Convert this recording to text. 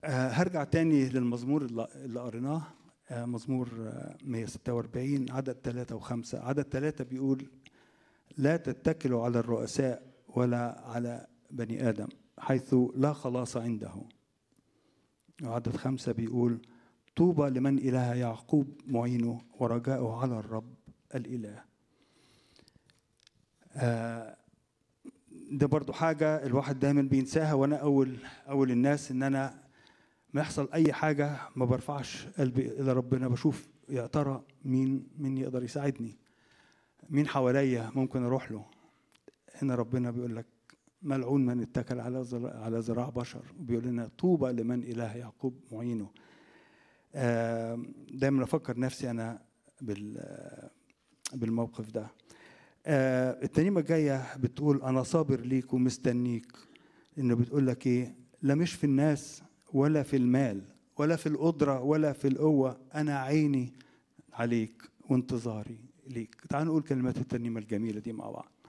آه، هرجع تاني للمزمور اللي اللي قريناه آه، مزمور آه، 146 عدد ثلاثة وخمسة عدد ثلاثة بيقول لا تتكلوا على الرؤساء ولا على بني آدم حيث لا خلاص عنده وعدد خمسة بيقول طوبى لمن إله يعقوب معينه ورجاؤه على الرب الإله آه، ده برضو حاجة الواحد دايما بينساها وأنا أول أول الناس إن أنا ما يحصل أي حاجة ما برفعش قلبي إلى ربنا بشوف يا ترى مين مين يقدر يساعدني مين حواليا ممكن أروح له هنا ربنا بيقول لك ملعون من اتكل على ذراع على ذراع بشر وبيقول لنا طوبى لمن إله يعقوب معينه آه، دايما أفكر نفسي أنا بال آه، بالموقف ده آه، الترنيمة الجاية بتقول أنا صابر ليك ومستنيك إنه بتقول لك إيه لا مش في الناس ولا في المال ولا في القدرة ولا في القوة أنا عيني عليك وانتظاري ليك تعالوا نقول كلمات الترنيمة الجميلة دي مع بعض